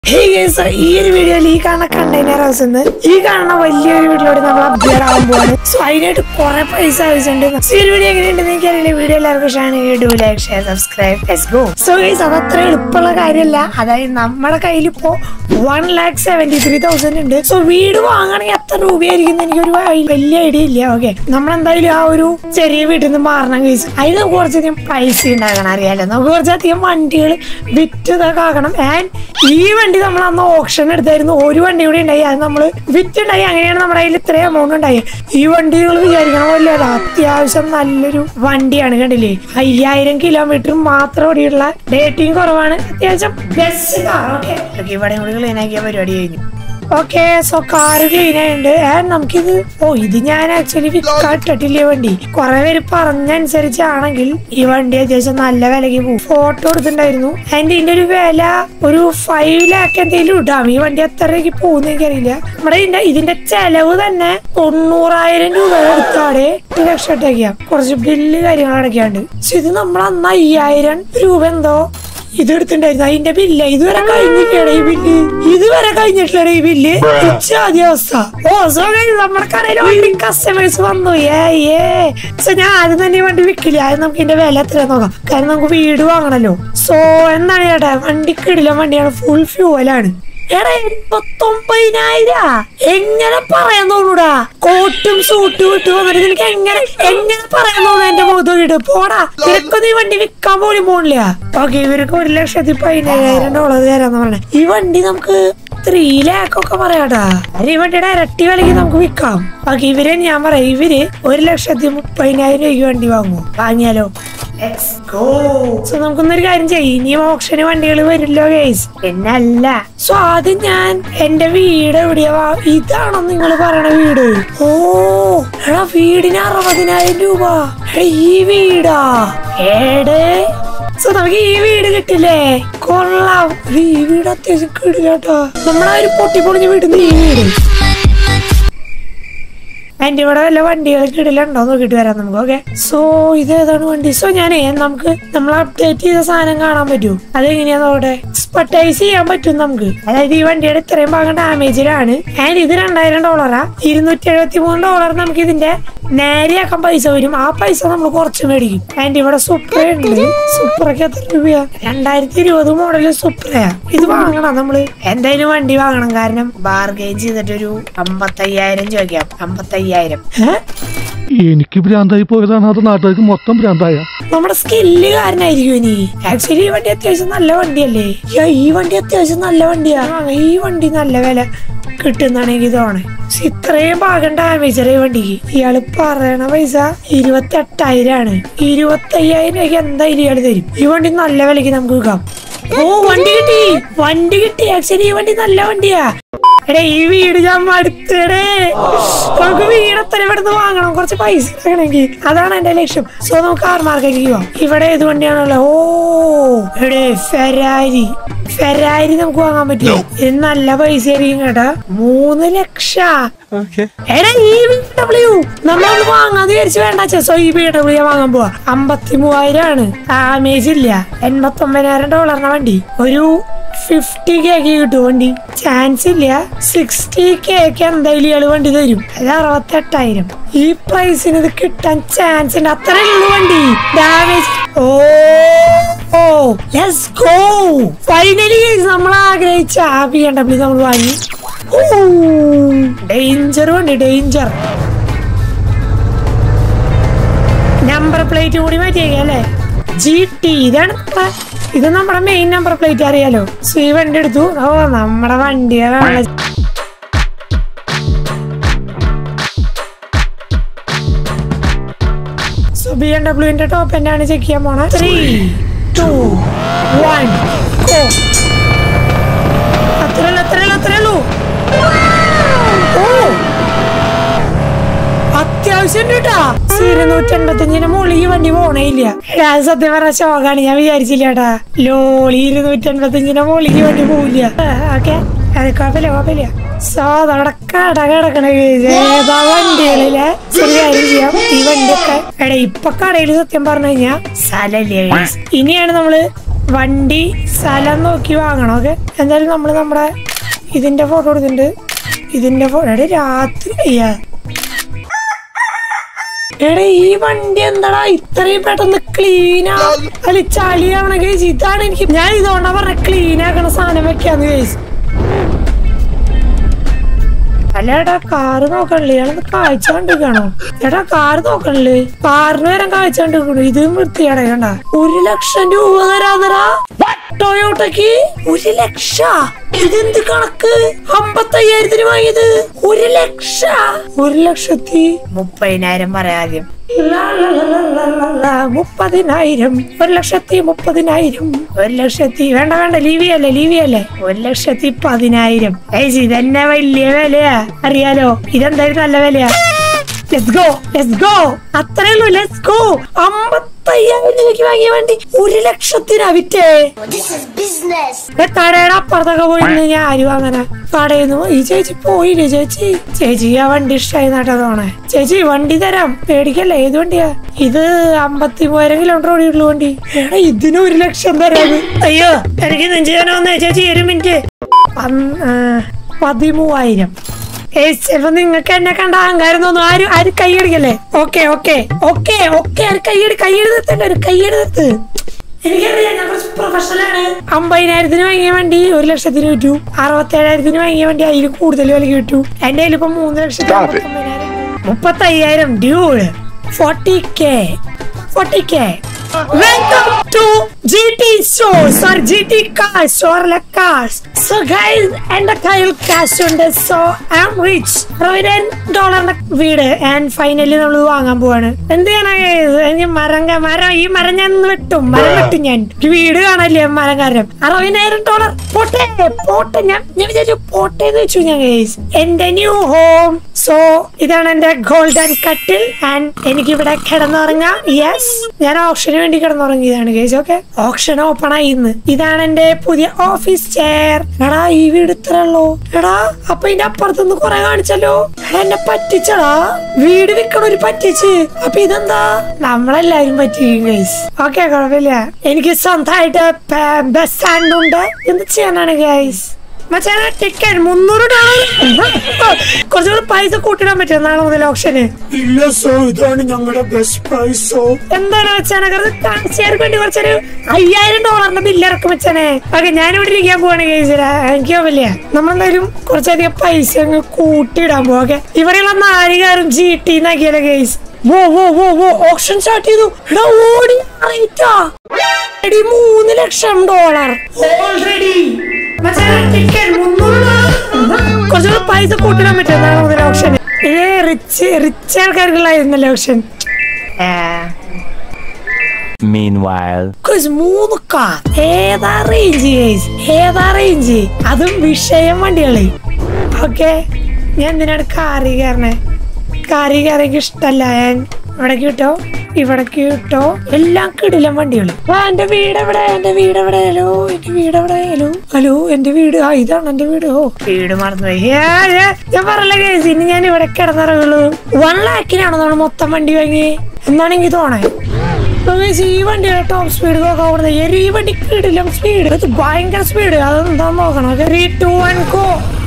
Hey guys, ഈ ഒരു വീഡിയോയിൽ ഈ കാണുന്ന കണ്ടെയ്നർ ഹൗസ് ഈ കാണുന്ന വലിയൊരു വീട്ടിലോട്ട് നമ്മൾ അപ്ഗ്രേഡ് ആവാൻ പോവാണ് സോ അതിനായിട്ട് കുറെ പൈസ ആവശ്യമുണ്ട് So, ഈ ഒരു വീഡിയോ എങ്ങനെയുണ്ടെന്ന് എനിക്കറിയില്ല വീഡിയോ എല്ലാവർക്കും ഇഷ്ടമാണെങ്കിൽ do like share subscribe let's go so guys അത് അത്ര എളുപ്പമുള്ള കാര്യമല്ല അതായത് നമ്മുടെ കയ്യിൽ ഇപ്പോ one lakh seventy three thousand ഉണ്ട് സോ വീട് വാങ്ങണമെങ്കിൽ എത്ര രൂപയായിരിക്കും എന്ന് എനിക്കൊരു ഐ- വലിയ ഐഡിയ ഇല്ല ഓക്കെ നമ്മളെന്തായാലും ആ ഒരു ചെറിയ വീട്ടിൽ നിന്ന് മാറണം കേസ് അതിന് നമുക്ക് കുറച്ചധികം പൈസ ഉണ്ടാക്കണം അറിയാലോ നമുക്ക് കുറച്ചധികം വണ്ടികൾ വിറ്റ് ഇതൊക്കെ ആക്കണം ആൻഡ് ഈ വണ്ടി നമ്മൾ അന്ന് ഓപ്ഷൻ എടുത്തായിരുന്നു ഒരു വണ്ടി കൂടി ഉണ്ടായി അത് നമ്മൾ വിറ്റുണ്ടായി അങ്ങനെയാണ് നമ്മുടെ കയ്യിൽ ഇത്രയും എമൗണ്ട് ഉണ്ടായി ഈ വണ്ടികൾ വിചാരിക്കണം പോലെ അത്യാവശ്യം നല്ലൊരു വണ്ടിയാണ് കണ്ടില്ലേ അയ്യായിരം കിലോമീറ്റർ മാത്രം ഓടിയുള്ള ഡേറ്റിംഗ് കുറവാണ് അത്യാവശ്യം ബെസ്റ്റ് കാർ ഓക്കെ ഇവിടെ കൂടി ക്ലീൻ ആക്കിയ പരിപാടി കഴിഞ്ഞു ഓക്കെ സോ കാർ ക്ലീൻ ആയിട്ടുണ്ട് ആൻഡ് നമുക്കിത് ഓ ഇത് ഞാൻ ആക്ച്വലി വിൽക്കാട്ടിട്ടില്ല വണ്ടി കുറെ പേര് പറഞ്ഞനുസരിച്ചാണെങ്കിൽ ഈ വണ്ടി അത്യാവശ്യം നല്ല വിലക്ക് പോകും ഫോട്ടോ എടുത്തിട്ടുണ്ടായിരുന്നു ആൻഡ് ഇതിന്റെ ഒരു വില ഒരു ഫൈവ് ലാക്ക് എന്തെങ്കിലും ഇടാം ഈ വണ്ടി എത്ര രൂപയ്ക്ക് പോകുന്ന എനിക്കറിയില്ല നമ്മുടെ ഇതിന്റെ ഇതിന്റെ ചെലവ് തന്നെ തൊണ്ണൂറായിരം രൂപ എടുത്താടെ ഒരു ലക്ഷം ഇട്ടേക്കാം കുറച്ച് ബില്ല് കാര്യങ്ങൾ അടയ്ക്കാണ്ട് പക്ഷെ ഇത് നമ്മൾ അന്ന് അയ്യായിരം രൂപ എന്തോ ഇത് എടുത്തിണ്ടായിരുന്നു അതിന്റെ ബില്ല് ഇതുവരെ കഴിഞ്ഞിട്ടില്ലടേ ഈ ബില്ല് ഇതുവരെ കഴിഞ്ഞിട്ടില്ലടേ ഈ ബില്ല് ആദ്യ അവസ്ഥ ഓ സോ നമ്മുടെ കടയിൽ വണ്ടി കസ്റ്റമേഴ്സ് വന്നു ഏ ഏ സോ ഞാൻ ആദ്യം തന്നെ ഈ വണ്ടി വിൽക്കില്ല ആദ്യം നമുക്ക് ഇതിന്റെ വില എത്ര നോക്കാം കാരണം നമുക്ക് വീട് വാങ്ങണല്ലോ സോ എന്താണ് ചേട്ടാ വണ്ടി കിടിലം വണ്ടിയാണ് ഫുൾ ഫ്യൂവലാണ് എടാ എൺപത്തൊമ്പതിനായിര എങ്ങനെ പറയാൻ തോന്നൂടാ കോട്ടും സൂട്ടും ഇട്ട് വന്നിട്ട് നിനക്ക് എങ്ങനെ എങ്ങനെ പറയാൻ തോന്നുന്നു എന്റെ മുഖത്ത് നോക്കിട്ട് പോടാ നിനക്കൊന്നും ഈ വണ്ടി വിൽക്കാൻ പോലും പോണില്ല ഓക്കെ ഇവർക്ക് ഒരു ലക്ഷത്തി പതിനേഴായിരം ഡോളർ തരാന്ന് പറഞ്ഞത് ഈ വണ്ടി നമുക്ക് ത്രീ ലാക്ക് ഒക്കെ പറയാട്ടാ ഈ വണ്ടിയുടെ ഇരട്ടി വിലക്ക് നമുക്ക് വിൽക്കാം ഓക്കെ ഇവരെ ഞാൻ പറയാം ഇവര് ഒരു ലക്ഷത്തി മുപ്പതിനായിരം രൂപയ്ക്ക് വണ്ടി വാങ്ങും വാങ്ങിയാലോ സോ നമുക്കൊന്നൊരു കാര്യം ചെയ്യും ഇനി ഓപ്ഷന് വണ്ടികൾ വരില്ലോ ഗൈസ് എന്നല്ല സോ ആദ്യം ഞാൻ എന്റെ വീട് എവിടെയാ വാ- ഇതാണോ നിങ്ങൾ പറയണ വീട് ഓ എടാ വീടിന് അറുപതിനായിരം രൂപ എടാ ഈ വീടാ ഏടേ സോ നമുക്ക് ഈ വീട് കിട്ടില്ലേ കൊള്ളാം ഈ വീട് അത്യാവശ്യം കിടില്ലാട്ടോ നമ്മളെ ഒരു പൊട്ടിപ്പൊളിഞ്ഞ വീട് ഈ വീട് അതിന്റെ ഇവിടെ വല്ല വണ്ടികൾ കിടലുണ്ടോ നോക്കിട്ട് വരാം നമുക്ക് ഓക്കെ സോ ഇത് ഏതാണ് വണ്ടി സോ ഞാനേ നമുക്ക് നമ്മൾ അപ്ഡേറ്റ് ചെയ്ത സാധനം കാണാൻ പറ്റൂ അതെങ്ങനെയാ നോക്കട്ടെ സ്പെട്ടൈസ് ചെയ്യാൻ പറ്റും നമുക്ക് അതായത് ഈ വണ്ടിയുടെ ഇത്രയും ഭാഗം ഡാമേജിലാണ് ആൻഡ് ഇത് രണ്ടായിരം ഡോളറാ ഇരുന്നൂറ്റി എഴുപത്തി മൂന്ന് ഡോളർ നമുക്ക് ഇതിന്റെ നേരെയാക്കാൻ പൈസ വരും ആ പൈസ നമ്മൾ കുറച്ച് മേടിക്കും ആൻഡ് ഇവിടെ സുപ്ര ഉണ്ട് സുപ്രക്ക് എത്ര രൂപയാ രണ്ടായിരത്തി ഇരുപത് മോഡല് സുപ്രയാ ഇത് വാങ്ങണം നമ്മള് എന്തായാലും വണ്ടി വാങ്ങണം കാരണം ബാർഗെയിൻ ചെയ്തിട്ടൊരു അമ്പത്തയ്യായിരം ചോദിക്കാം അമ്പത്തയ്യായിരം ഏ? എനിക്ക് ഭ്രാന്തായി പോയതാണ് അത് നാട്ടുകാർക്ക് മൊത്തം ഭ്രാന്തായ നമ്മുടെ സ്കില്ല് കാരനായിരിക്കും ഇനി ആക്ച്വലി ഈ വണ്ടി അത്യാവശ്യം നല്ല വണ്ടിയല്ലേ യ്യോ, ഈ വണ്ടി അത്യാവശ്യം നല്ല വണ്ടിയാ ആ, ഈ വണ്ടി നല്ല വില കിട്ടുന്നാണ് എനിക്ക് തോന്നണേ പക്ഷെ ഇത്രയും ഭാഗം ഡാമേജ് ഈ വണ്ടിക്ക് ഇയാള് പറയണ പൈസ ഇരുപത്തി എട്ടായിരം ആണ് ഇരുപത്തി അയ്യായിരം രൂപയ്ക്ക് എന്തായാലും ഇയാള് തരും ഈ വണ്ടി നല്ല വിലക്ക് നമുക്ക് വിൽക്കാം ഓ വണ്ടി കിട്ടി വണ്ടി കിട്ടി ആക്ച്വലി ഈ വണ്ടി നല്ല വണ്ടിയാ എടേ ഈ വീട് ഞാൻ മടുത്തടേ നമുക്ക് വീട് എത്ര ഇവിടുന്ന് വാങ്ങണം കുറച്ച് പൈസ ഉണ്ടാക്കണമെങ്കിൽ അതാണ് എന്റെ ലക്ഷ്യം സോ നമുക്ക് കാർ മാർക്കറ്റിൽ പോവാം ഇവിടെ ഏത് വണ്ടിയാണുള്ളത് ഓ എടേ ഫെരാരി ഫെരാരി നമുക്ക് വാങ്ങാൻ പറ്റുമോ ഇത് നല്ല പൈസ ആയിരിക്കും കേട്ടാ മൂന്ന് ലക്ഷ എടാ ഈ ബി ഡബ്ല്യു നമ്മളത് വാങ്ങാന്ന് വിചാരിച്ചു വേണ്ട സോ ഈ ബി ഡബ്ല്യു വാങ്ങാൻ പോവാ അമ്പത്തി മൂവായിരം ആണ് ഡാമേജ് ഇല്ല എൺപത്തി ഒമ്പതിനായിരം ഡോളറിന് വണ്ടി ഒരു ഫിഫ്റ്റി കേക്ക് കിട്ടും വണ്ടി ചാൻസ് ഇല്ല സിക്സ്റ്റി കേക്ക് എന്തായാലും ഇയാള് വണ്ടി തരും അത് അറുപത്തെട്ടായിരം ഈ പ്രൈസിന് ഇത് കിട്ടാൻ ചാൻസ് ഉണ്ട് അത്രേ ഉള്ളൂ വണ്ടി ഡാമേജ് ഓ ഓ ലെറ്റ്സ് ഗോ ഫൈനലി നമ്മൾ ആഗ്രഹിച്ച ആ ബി എം ഡബ്ല്യു നമ്മൾ വാങ്ങി ഡേഞ്ചർ വണ്ടി ഡേഞ്ചർ നമ്പർ പ്ലേറ്റ് കൂടി മാറ്റിയേക്കാം അല്ലേ ജി ടി ഇതാണ് നമ്മുടെ ഇത് നമ്മുടെ മെയിൻ നമ്പർ പ്ലേറ്റ് അറിയാലോ സോ ഈ വണ്ടി എടുത്തു ഓ നമ്മുടെ വണ്ടിയാണ് സോ ബി എം ഡബ്ല്യുവിന്റെ ടോപ്പ് എന്താണ് ചെക്ക് ചെയ്യാൻ പോണ ത്രീ ടു വൺ ഗോ അത്രയുള്ളൂ അത്രയുള്ളൂ അത്രയുള്ളൂ ഓ അത്യാവശ്യം കേട്ടാ ഇരുന്നൂറ്റി എൺപത്തഞ്ചിന് മുകളിൽ ഈ വണ്ടി പോണേ ഇല്ല എടാ, അത് സത്യം പറഞ്ഞ ശോകാണ് ഞാൻ വിചാരിച്ചില്ല കേട്ടാ ലോളി ഇരുന്നൂറ്റി എൺപത്തഞ്ചിന് മുകളിൽ ഈ വണ്ടി പോവില്ല ഓക്കെ അത് കുഴപ്പമില്ല കുഴപ്പമില്ല സോ അതവിടെ കട കിടക്കണ ഏതാ വണ്ടികളിലെ ഒരു കാര്യം ചെയ്യാം ഈ വണ്ടിയൊക്കെ എടാ ഇപ്പൊ കടയിൽ സത്യം പറഞ്ഞു കഴിഞ്ഞാ സ്ഥലല്ലേ guys. ഇനിയാണ് നമ്മള് വണ്ടി സ്ഥലം നോക്കി വാങ്ങണം ഓക്കെ എന്തായാലും നമ്മൾ നമ്മുടെ ഇതിന്റെ ഫോട്ടോ എടുത്തിട്ടുണ്ട് ഇതിന്റെ ഫോട്ടോ എടേ രാത്രി അയ്യാ എടാ ഈ വണ്ടി എന്താടാ ഇത്രയും പെട്ടെന്ന് ക്ലീനാ അല്ല ചളിയാവണ കേസ് ഇതാണ് എനിക്ക് ഞാൻ ഇതുകൊണ്ടാ പറഞ്ഞ ക്ലീൻ ആക്കണ സാധനം വെക്കാന്ന് കേസ് അല്ല ഏട്ടാ കാറ് നോക്കണില്ലേ ഇയാളൊന്ന് കാഴ്ച കണ്ടിരിക്കണോ ഏട്ടാ കാറ് നോക്കണില്ലേ കാറിന് വരാൻ കാഴ്ച കണ്ടിരിക്കണു ഇത് വൃത്തിയാടേ കണ്ട ഒരു ലക്ഷം രൂപ തരാന്നടാ ടൊയോട്ടക്ക് ഒരു ലക്ഷ ഇതെന്ത് കണക്ക് അമ്പത്തയ്യായിരത്തിന് വാങ്ങിയത് ഒരു ലക്ഷ ഒരു ലക്ഷത്തി മുപ്പതിനായിരം പറയാദ്യം മുപ്പതിനായിരം ഒരു ലക്ഷത്തി മുപ്പതിനായിരം ഒരു ലക്ഷത്തി വേണ്ട വേണ്ട ലീവിയല്ലേ ലീവിയല്ലേ ഒരു ലക്ഷത്തി പതിനായിരം ഏയ് ഇതന്നെ വലിയ വിലയാ അറിയാലോ ഇതെന്തായാലും നല്ല വിലയാ ലെറ്റ്സ് ഗോ ലെറ്റ്സ് ഗോ അത്രേ ഉള്ളൂ ലെറ്റ്സ് ഗോ അമ്പത്തയ്യായിരം രൂപയ്ക്ക് വാങ്ങിയ വണ്ടി ഒരു ലക്ഷത്തിനാ വിറ്റേ This is business. ഏ, കടയുടെ അപ്പുറത്തൊക്കെ പോയിരുന്നു ഞാൻ ആരും അങ്ങനെ കടയിന്ന് ഈ ചേച്ചി പോയില്ലേ ചേച്ചി ചേച്ചി ആ വണ്ടി ഇഷ്ടമായി നട്ടാ തോണേ ചേച്ചി വണ്ടി തരാം പേടിക്കല്ലേ ഏത് വണ്ടിയാ ഇത് അമ്പത്തി മൂവായിരം കിലോമീറ്റർ ഓടിയിട്ടുള്ള വണ്ടി എടാ ഇതിന് ഒരു ലക്ഷം തരാത് അയ്യോ എനിക്ക് നെഞ്ചാനോ വന്നേ ചേച്ചി ഒരു മിനിറ്റ് പന്ത്- ആ, പതിമൂവായിരം ഏയ് ചിലപ്പോ നിങ്ങൾക്ക് എന്നെ കണ്ട അഹങ്കാരം തോന്നും ആരും ആരും കൈയടിക്കല്ലേ ഓക്കെ ഓക്കെ ഓക്കെ ഓക്കെ ആരും കൈയടി കൈയടി നിർത്തല്ലേ ഒരു കൈയടി നിർത്ത് എനിക്കറിയാം ഞാൻ കുറച്ച് പ്രൊഫഷണൽ ആണ് അമ്പതിനായിരത്തിന് വാങ്ങിയ വണ്ടി ഒരു ലക്ഷത്തിന് വിറ്റു അറുപത്തി ഏഴായിരത്തിന് വാങ്ങിയ വണ്ടി അതിൽ കൂടുതൽ വിലക്ക് വിറ്റു എന്റെ കയ്യിൽ ഇപ്പൊ മൂന്ന് ലക്ഷത്തി അമ്പത്തൊമ്പതിനായിരം മുപ്പത്തി അയ്യായിരം dude forty K forty K welcome to G T shows or G T cars or cars so guys എന്റെ കയ്യിൽ കാശ് ഉണ്ട് സോ ഐ ആം റിച്ച് അറുപതിനായിരം ഡോളറിന്റെ വീട് ആൻഡ് ഫൈനലി നമ്മൾ വാങ്ങാൻ പോവാണ് എന്ത് ചെയ്യാനാ guys? ഇനി മരം ക- മരം ഈ മരം ഞാൻ ഇന്ന് വെട്ടും മരം വെട്ടും ഞാൻ ഒരു വീട് കാണല്ലേ മരം കാരണം അറുപതിനായിരം ഡോളർ പോട്ടെ പോട്ടെ ഞാൻ ഞാൻ വിചാരിച്ചു പോട്ടെ എന്ന് വെച്ചു ഞാൻ ഗൈസ് എന്റെ ന്യൂ ഹോം സോ ഇതാണ് എന്റെ ഗോൾഡൻ കട്ടിൽ ആൻഡ് എനിക്ക് ഇവിടെ കിടന്നുറങ്ങാം യെസ് ഞാൻ ഓപ്ഷന് വേണ്ടി കിടന്നുറങ്ങിയതാണ് ഗൈസ് ഓക്കെ ഓപ്ഷൻ ഓപ്പൺ ആയി ഇന്ന് ഇതാണ് എന്റെ പുതിയ ഓഫീസ് ചെയർ എടാ ഈ വീട് ഇത്ര ഉള്ളൂ എടാ അപ്പൊ ഇതിന്റെ അപ്പുറത്തുനിന്ന് കുറെ കാണിച്ചല്ലോ എടാ എന്നെ പറ്റിച്ചടാ വീട് വിൽക്കണ ഒരു പറ്റിച്ച് അപ്പൊ ഇതെന്താ നമ്മളെല്ലാരും പറ്റിക്കും ഗൈസ് ഓക്കെ കുഴപ്പമില്ല എനിക്ക് സ്വന്തമായിട്ട് ബസ് സ്റ്റാൻഡ് ഉണ്ട് എന്ത് ചെയ്യാനാണ് ഗൈസ് മച്ചാനെ ടിക്കറ്റ് മുന്നൂറ് ഡോളർ കുറച്ചുകൂടി പൈസ കൂട്ടിടാൻ പറ്റും നാളെ മുതൽ ഓപ്ഷന് ഇല്ല സോ ഇതാണ് ഞങ്ങളുടെ ബെസ്റ്റ് പ്രൈസ് സോ എന്താണ് വെച്ചാനെ കാണിച്ചാർക്ക് വേണ്ടി കുറച്ചൊരു അയ്യായിരം ഡോളറിന്റെ ബില്ല് ഇറക്കും വെച്ചാനെ ഓക്കെ ഞാനിവിടെ ഇരിക്കാൻ പോവാണ് കേസില എനിക്ക് വലിയ നമ്മളെന്തായാലും കുറച്ചധികം പൈസ അങ്ങ് കൂട്ടിയിടാൻ പോവാ ഓക്കെ ഇവിടെയുള്ള നാലുകാരും ജി ടി എന്നാക്കിയാലോ കേസ് വോ വോ വോ വോ ഓപ്ഷൻ സ്റ്റാർട്ട് ചെയ്തു എടാ ഓടി റേറ്റാ എടി മൂന്ന് ലക്ഷം ഡോളർ ഓൾറെഡി കുറച്ചുകൂടെ പൈസ കൂട്ടിടാൻ പറ്റും നാളെ മുതൽ ഓപ്ഷൻ ഇത് റിച്ച് റിച്ച് ആൾക്കാർക്കുള്ളായിരുന്നല്ലേ ഓപ്ഷൻ Meanwhile. Cause മൂന്ന് കാർ ഏതാ റേഞ്ച് ഗൈസ് ഏതാ റേഞ്ച് അതും വിഷയം വണ്ടികള് ഓക്കെ ഞാൻ എന്തിനാണ് കാറി കയറണേ കാറി കയറിക്ക് ഇഷ്ടല്ല ഞാൻ ഇവിടേക്ക് കിട്ടോ ഇവിടേക്ക് കിട്ടോ എല്ലാം കിടിലം വണ്ടികള് ആ എന്റെ വീട് എവിടെ എന്റെ വീട് എവിടെ ഹലോ എന്റെ വീട് എവിടെ ഹലോ ഹലോ എന്റെ വീട് ആ ഇതാണ് എന്റെ വീട് ഓ വീട് മറന്നുപോയി ഏ, ഏ, ഞാൻ പറഞ്ഞ കേസ് ഇനി ഞാൻ ഇവിടെ കിടന്നിറങ്ങുള്ളൂ വൺ ലാക്കിനാണോ നമ്മൾ മൊത്തം വണ്ടി വാങ്ങി എന്നാണ് എനിക്ക് തോന്നേ ഗൈസ്, ഈ വണ്ടിയുടെ ടോപ്പ് സ്പീഡ് നോക്കാൻ പോകുന്നത് ഈ വണ്ടി കിടിലം സ്പീഡ് ഇത് ഭയങ്കര സ്പീഡ് അതെന്താ നോക്കണം ത്രീ ടു വൺ കോ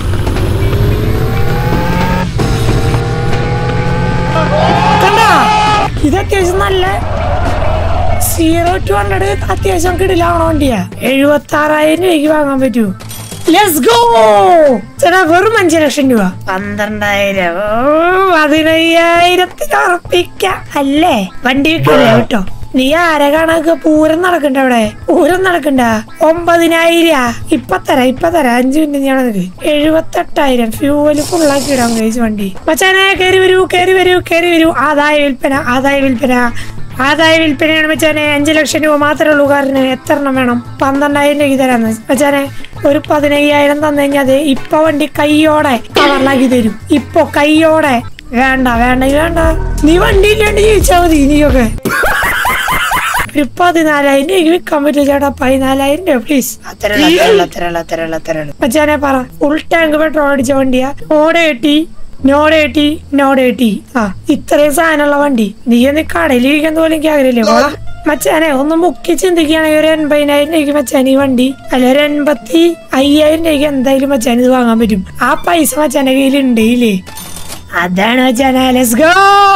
കണ്ടാ ഇത് അത്യാവശ്യം നല്ല സീറോ ടു ഹൺഡ്രഡ് അത്യാവശ്യം കിടിലാവണ വണ്ടിയാ എഴുപത്തി ആറായിരം രൂപയ്ക്ക് വാങ്ങാൻ പറ്റൂ ലെറ്റ്സ് ഗോ ചേട്ടാ വെറും അഞ്ചു ലക്ഷം രൂപ പന്ത്രണ്ടായിരം ഓ പതിനയ്യായിരത്തിന് ഉറപ്പിക്കാം അല്ലേ വണ്ടി വിൽക്കില്ല കേട്ടോ നീ ആരെ കാണാക്ക പൂരം നടക്കണ്ട അവിടെ പൂരം നടക്കണ്ട ഒമ്പതിനായിരം ഇപ്പൊ തരാം ഇപ്പൊ തരാം അഞ്ചു മിനിറ്റ് ഞാൻ നിനക്ക് എഴുപത്തെട്ടായിരം ഫ്യൂവല് ഫുള്ളാക്കി ഇടാൻ കഴിച്ചു വണ്ടി മച്ചാനെ കയറി വരൂ കയറി വരൂ കയറി വരൂ ആദായ വിൽപ്പന ആദായ വിൽപ്പന ആദായ വിൽപ്പനയാണ് മച്ചാനെ അഞ്ചു ലക്ഷം രൂപ മാത്രമേ ഉള്ളൂ കാരണം എത്ര എണ്ണം വേണം പന്ത്രണ്ടായിരം രൂപ തരാന്ന് മച്ചാനെ ഒരു പതിനയ്യായിരം തന്നു കഴിഞ്ഞാൽ അതെ ഇപ്പൊ വണ്ടി കയ്യോടെ കവറിലാക്കി തരും ഇപ്പൊ കയ്യോടെ വേണ്ട വേണ്ട ഇത് വേണ്ട നീ വണ്ടി ഇല്ലാണ്ട് ജീവിച്ചാ മതി നീയൊക്കെ ഒരു പതിനാലായിരം രൂപയ്ക്ക് വിൽക്കാൻ പറ്റും ചേട്ടാ പതിനാലായിരം രൂപ പ്ലീസ് അത്തരള്ള അത്തരള്ള അത്തരള്ള അത്തരള്ള മച്ചാനെ പറ ഫുൾ ടാങ്ക് പെട്രോൾ അടിച്ച വണ്ടിയാ ഓടെ കെട്ടി നോടേട്ടി നോടേട്ടി ആ ഇത്രയും സാധനമുള്ള വണ്ടി നീ ഒന്ന് കടയിൽ ഇരിക്കാൻ പോലും എനിക്ക് ആഗ്രഹമില്ലേ പോടാ മച്ചാനെ ഒന്ന് മുക്കി ചിന്തിക്കുകയാണെങ്കിൽ ഒരു എൺപതിനായിരം രൂപയ്ക്ക് മച്ചാൻ ഈ വണ്ടി അല്ല ഒരു എൺപത്തി അയ്യായിരം രൂപയ്ക്ക് എന്തായാലും മച്ചാൻ ഇത് വാങ്ങാൻ പറ്റും ആ പൈസ മച്ചാന്റെ കയ്യിൽ ഉണ്ടല്ലേ അതാണ് മച്ചാനെ ലെറ്റ്സ് ഗോ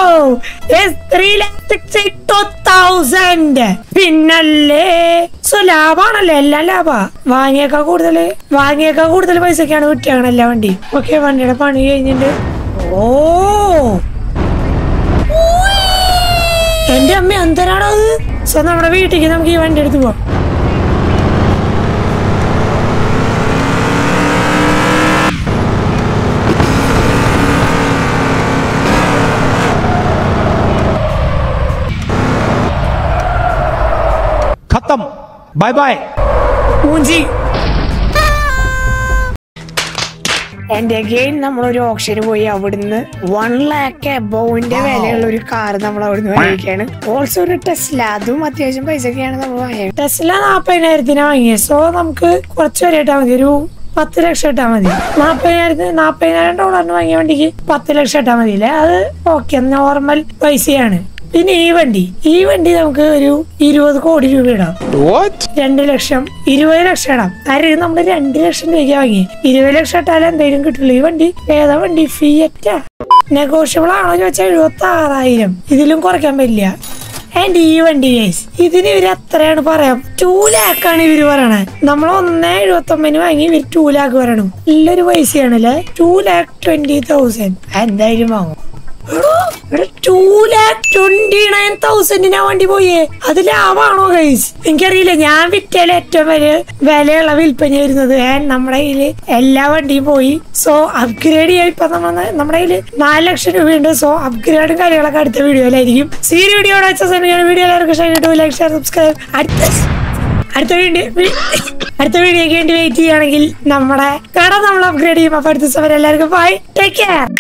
തൗസൻഡ് പിന്നല്ലേ സോ ലാഭാണല്ലേ എല്ലാം ലാഭാ വാങ്ങിയേക്കാ കൂടുതൽ വാങ്ങിയേക്കാ കൂടുതൽ പൈസക്കാണ് വിട്ടിയാകണല്ല വണ്ടി ഓക്കെ വണ്ടിയുടെ പണി കഴിഞ്ഞിട്ട് ഓ എന്റെ അമ്മ എന്തരാണോ അത് സോ നമ്മുടെ വീട്ടിലേക്ക് നമുക്ക് ഈ വണ്ടി എടുത്ത് പോവാം खत्म बाय बाय മൂഞ്ചി എന്റെ അഗെയിൻ നമ്മൾ ഒരു ഓപ്ഷന് പോയി അവിടുന്ന് വൺ ലാക്ക് എബോവിന്റെ വിലയുള്ള ഒരു കാർ നമ്മൾ അവിടുന്ന് വാങ്ങിക്കുകയാണ് ഓൾസോ ഒരു ടെസ്ല അതും അത്യാവശ്യം പൈസയൊക്കെയാണ് നമ്മൾ വാങ്ങിയത് ടെസ്ല നാപ്പതിനായിരത്തിന് വാങ്ങിയത് സോ നമുക്ക് കുറച്ച് വരെ ഇട്ടാൽ മതി ഒരു പത്ത് ലക്ഷം ഇട്ടാൽ മതി നാപ്പതിനായിരത്തിന് നാപ്പതിനായിരം ഡോളറിന് വാങ്ങിയ വണ്ടിക്ക് പത്ത് ലക്ഷം ഇട്ടാൽ മതി അല്ലേ അത് ഓക്കെ നോർമൽ പൈസയാണ് പിന്നെ ഈ വണ്ടി ഈ വണ്ടി നമുക്ക് ഒരു ഇരുപത് കോടി രൂപ ഇടാം രണ്ട് ലക്ഷം ഇരുപത് ലക്ഷം ഇടാം കാര്യം നമ്മൾ രണ്ട് ലക്ഷം രൂപയ്ക്ക് വാങ്ങി ഇരുപത് ലക്ഷം ഇട്ടാലും എന്തെങ്കിലും കിട്ടുള്ളൂ ഈ വണ്ടി ഏതാ വണ്ടി ഫിയറ്റാ നെഗോഷ്യബിൾ ആണോ ചോദിച്ചാൽ എഴുപത്തി ആറായിരം ഇതിലും കുറയ്ക്കാൻ പറ്റില്ല ആൻഡ് ഈ വണ്ടി ഗൈസ് ഇതിന് ഇവര് എത്രയാണ് പറയാം ടൂ ലാക്ക് ആണ് ഇവര് പറയണത് നമ്മൾ ഒന്നേ എഴുപത്തി ഒമ്പതിന് വാങ്ങി ഇവര് ടൂ ലാക്ക് പറയണം നല്ലൊരു പൈസയാണ് അല്ലേ ടൂ ലാക്ക് ട്വന്റി തൗസൻഡ് എന്തായാലും വാങ്ങും ടൂ ലാക്ക് ട്വന്റി നയൻ തൗസൻഡിനാ വണ്ടി പോയേ അത് ലാഭാണോ ഗൈസ് എനിക്കറിയില്ല ഞാൻ വിറ്റേൽ ഏറ്റവും വലിയ വിലയുള്ള വിൽപ്പന വരുന്നത് ആൻഡ് നമ്മുടെ കയ്യില് എല്ലാ വണ്ടിയും പോയി സോ അപ്ഗ്രേഡ് ചെയ്യാൻ ഇപ്പൊ നമ്മ നമ്മുടെ കയ്യില് നാല് ലക്ഷം രൂപയുണ്ട് സോ അപ്ഗ്രേഡും കാര്യങ്ങളൊക്കെ അടുത്ത വീഡിയോയിലായിരിക്കും സീ വീഡിയോ വെച്ച സമയമാണ് വീഡിയോ എല്ലാവർക്കും ഷെയർ ലൈക്ക് ഷെയർ സബ്സ്ക്രൈബ് അടുത്ത അടുത്ത വീഡിയോ അടുത്ത വീഡിയോക്ക് വേണ്ടി വെയിറ്റ് ചെയ്യുകയാണെങ്കിൽ നമ്മുടെ കട നമ്മൾ അപ്ഗ്രേഡ് ചെയ്യും അപ്പൊ അടുത്ത സമയം എല്ലാവർക്കും ബൈ ടേക്ക് കെയർ